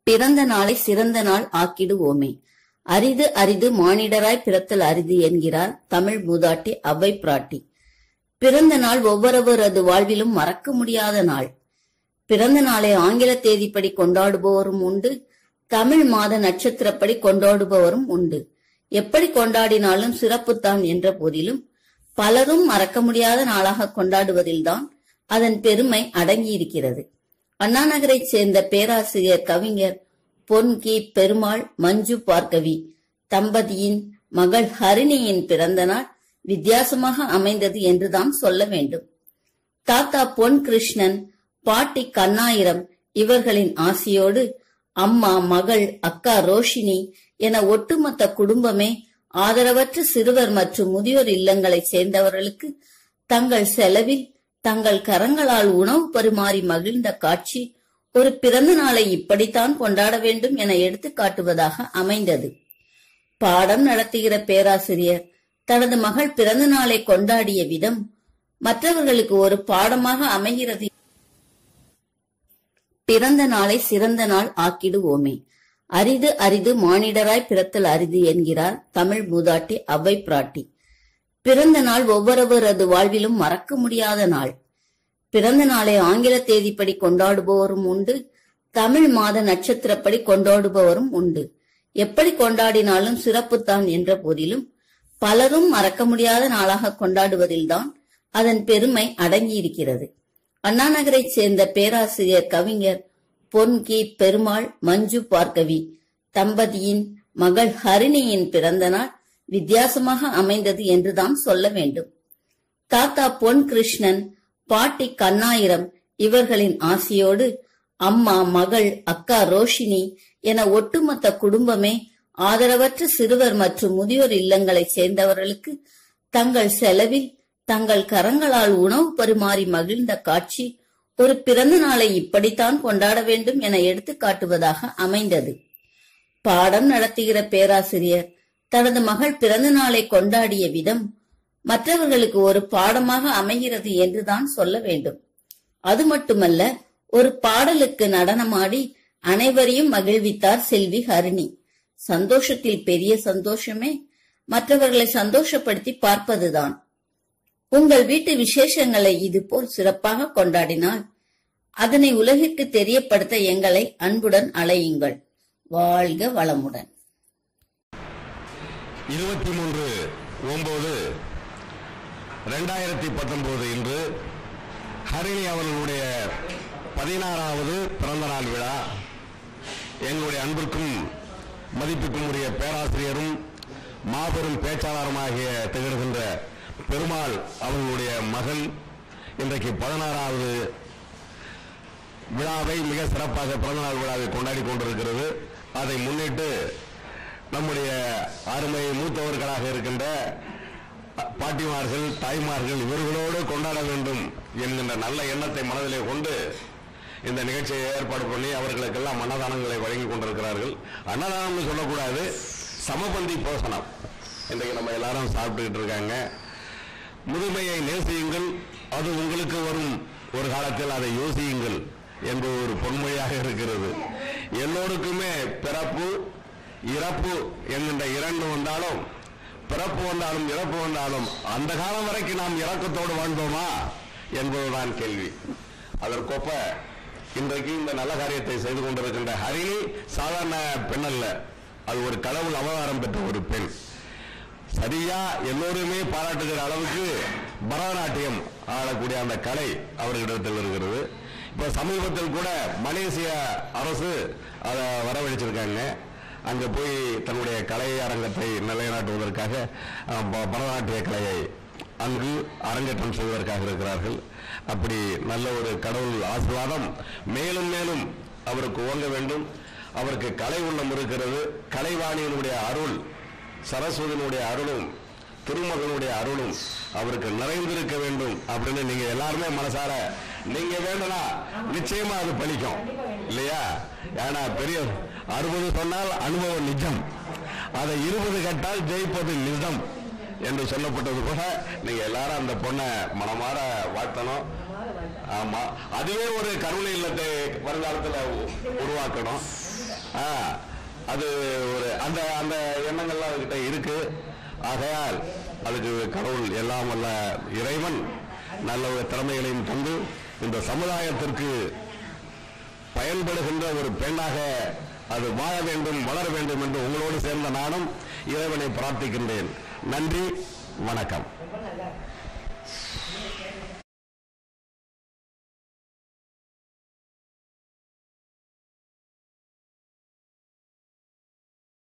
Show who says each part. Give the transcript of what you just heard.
Speaker 1: பிறந்த நாளை சிறந்த நாள் ஆக்கிடுவோமே அரிது அரிது மானிடராய் பிறத்தல் அரிது என்கிறார் தமிழ் மூதாட்டி அவ்வை பிராட்டி பிறந்த நாள் ஒவ்வொருவரது வாழ்விலும் மறக்க முடியாத நாள் பிறந்த நாளை ஆங்கில தேதிப்படி கொண்டாடுபவரும் உண்டு தமிழ் மாத நட்சத்திரப்படி கொண்டாடுபவரும் உண்டு எப்படி கொண்டாடினாலும் சிறப்புத்தான் என்ற போதிலும் பலரும் மறக்க முடியாத நாளாக கொண்டாடுவதில்தான் அதன் பெருமை அடங்கியிருக்கிறது அண்ணா நகரைச் சேர்ந்த பேராசிரியர் கவிஞர் பொன் கி பெருமாள் மஞ்சு பார்க்கவி தம்பதியின் மகள் ஹரிணியின் பிறந்த நாள் வித்தியாசமாக அமைந்தது என்றுதான் சொல்ல வேண்டும் தாத்தா பொன் கிருஷ்ணன் பாட்டி கண்ணாயிரம் இவர்களின் ஆசியோடு அம்மா மகள் அக்கா ரோஷினி என ஒட்டுமொத்த குடும்பமே ஆதரவற்ற சிறுவர் மற்றும் முதியோர் இல்லங்களைச் சேர்ந்தவர்களுக்கு தங்கள் செலவில் தங்கள் கரங்களால் உணவு பரிமாறி மகிழ்ந்த காட்சி ஒரு பிறந்த நாளை இப்படித்தான் கொண்டாட வேண்டும் என எடுத்து காட்டுவதாக அமைந்தது பாடம் நடத்துகிற பேராசிரியர் தனது மகள் பிறந்த நாளை கொண்டாடிய விதம் மற்றவர்களுக்கு ஒரு பாடமாக அமைகிறது பிறந்த நாளை சிறந்த நாள் ஆக்கிடுவோமே அரிது அரிது மானிடராய் பிறத்தல் அரிது என்கிறார் தமிழ் மூதாட்டி அவ்வை பிராட்டி பிறந்த நாள் ஒவ்வொருவரது வாழ்விலும் மறக்க முடியாத நாள் பிறந்த நாளை ஆங்கில தேதிப்படி கொண்டாடுபவரும் உண்டு தமிழ் மாத நட்சத்திரப்படி கொண்டாடுபவரும் உண்டு எப்படி கொண்டாடினாலும் சிறப்புத்தான் என்ற போதிலும் பலரும் மறக்க முடியாத நாளாக கொண்டாடுவதில்தான் அதன் பெருமை அடங்கியிருக்கிறது அண்ணா நகரைச் சேர்ந்த பேராசிரியர் கவிஞர் பொன் கி பெருமாள் மஞ்சு பார்க்கவி தம்பதியின் மகள் ஹரிணியின் பிறந்த நாள் வித்தியாசமாக அமைந்தது என்றுதான் சொல்ல வேண்டும் தாத்தா பொன் கிருஷ்ணன் பாட்டி கண்ணாயிரம் இவர்களின் ஆசியோடு அம்மா மகள் அக்கா ரோஷினி என ஒட்டுமொத்த குடும்பமே ஆதரவற்ற சிறுவர் மற்றும் முதியோர் இல்லங்களைச் சேர்ந்தவர்களுக்கு தங்கள் செலவில் தங்கள் கரங்களால் உணவு பரிமாறி மகிழ்ந்த காட்சி ஒரு பிறந்த நாளை இப்படித்தான் கொண்டாட வேண்டும் என எடுத்து காட்டுவதாக அமைந்தது பாடம் நடத்துகிற பேராசிரியர் தனது மகள் பிறந்த நாளை கொண்டாடிய விதம் மற்றவர்களுக்கு ஒரு பாடமாக அமைகிறது என்றுதான் சொல்ல வேண்டும் அது மட்டுமல்ல ஒரு பாடலுக்கு நடனமாடி அனைவரையும் மகிழ்வித்தார் செல்வி ஹரிணி சந்தோஷத்தில் பெரிய சந்தோஷமே மற்றவர்களை சந்தோஷப்படுத்தி பார்ப்பதுதான் உங்கள் வீட்டு விசேஷங்களை இதுபோல் சிறப்பாக கொண்டாடினால் அதனை உலகிற்கு தெரியப்படுத்த எங்களை அன்புடன் அழையுங்கள் வாழ்க வளமுடன்
Speaker 2: இருபத்தி மூன்று ஒன்பது ரெண்டாயிரத்தி பத்தொன்பது இன்று ஹரிணி அவர்களுடைய பதினாறாவது பிறந்த நாள் விழா எங்களுடைய அன்பிற்கும் மதிப்புக்கும் உரிய பேராசிரியரும் மாபெரும் பேச்சாளருமாகிய திகழ்கின்ற பெருமாள் அவர்களுடைய மகள் இன்றைக்கு பதினாறாவது விழாவை மிக சிறப்பாக பிறந்தநாள் விழாவை கொண்டாடி கொண்டிருக்கிறது அதை முன்னிட்டு நம்முடைய அருமை மூத்தவர்களாக இருக்கின்ற பாட்டிமார்கள் தாய்மார்கள் இவர்களோடு கொண்டாட வேண்டும் என்கின்ற நல்ல எண்ணத்தை மனதிலே கொண்டு இந்த நிகழ்ச்சியை ஏற்பாடு பண்ணி அவர்களுக்கெல்லாம் அன்னதானங்களை வழங்கி கொண்டிருக்கிறார்கள் அன்னதானம்னு சொல்லக்கூடாது சமபந்தி போசனம் இன்றைக்கு நம்ம எல்லாரும் சாப்பிட்டுக்கிட்டு இருக்காங்க முதுமையை நேசியுங்கள் அது உங்களுக்கு வரும் ஒரு காலத்தில் அதை யோசியுங்கள் என்பது ஒரு பொன்மொழியாக இருக்கிறது எல்லோருக்குமே பிறப்பு இறப்பு என்கின்ற இரண்டு வந்தாலும் பிறப்பு வந்தாலும் இறப்பு வந்தாலும் அந்த காலம் வரைக்கும் நாம் இறக்கத்தோடு வாழ்ந்தோமா என்பதுதான் கேள்வி அதற்கொப்ப இன்றைக்கு இந்த நல்ல காரியத்தை செய்து கொண்டிருக்கின்ற ஹரிணி சாதாரண பெண் அல்ல அது ஒரு கடவுள் அவதாரம் பெற்ற ஒரு பெண் சரியா எல்லோருமே பாராட்டுகிற அளவுக்கு பரதநாட்டியம் ஆடக்கூடிய அந்த கலை அவர்களிடத்தில் இருக்கிறது இப்ப சமீபத்தில் கூட மலேசிய அரசு அதை வரவழைச்சிருக்காங்க அங்க போய் தன்னுடைய கலை அரங்கத்தை நிலைநாட்டுவதற்காக அஹ், ப- பரதநாட்டிய கலையை அங்கு அரங்கேற்றம் செய்வதற்காக இருக்கிறார்கள் அப்படி நல்ல ஒரு கடவுள் ஆசீர்வாதம் மேலும் மேலும் அவருக்கு ஓங்க வேண்டும் அவருக்கு கலை உள்ளம் இருக்கிறது கலைவாணியினுடைய அருள் சரஸ்வதியினுடைய அருளும் திருமகனுடைய அருளும் அவருக்கு நிறைந்திருக்க வேண்டும் அப்படின்னு நீங்க எல்லாருமே மனசார நீங்க வேண்டும்னா நிச்சயமா அது பலிக்கும் இல்லையா ஏன்னா பெரிய அறுபது சொன்னால் அனுபவம் நிஜம் அதை இருபது கட்டால் ஜெயிப்பது நிஜம் என்று சொல்லப்பட்டது போல நீங்க எல்லாரும் அந்த பொண்ணை மனமாற வாழ்த்தணும் ஆமா அதுவே ஒரு கருணை இல்லத்தை வருங்காலத்துல உ- உருவாக்கணும் ஆ, அது ஒரு அந்த அந்த எண்ணங்கள்லாம் அவர்கிட்ட இருக்கு ஆகையால் அதுக்கு கடவுள் எல்லாம் வல்ல இறைவன் நல்ல ஒரு திறமைகளையும் தந்து இந்த சமுதாயத்திற்கு பயன்படுகின்ற ஒரு பெண்ணாக அது வாழ வேண்டும் வளர வேண்டும் என்று உங்களோடு சேர்ந்த நானும் இறைவனை பிரார்த்திக்கின்றேன் நன்றி வணக்கம்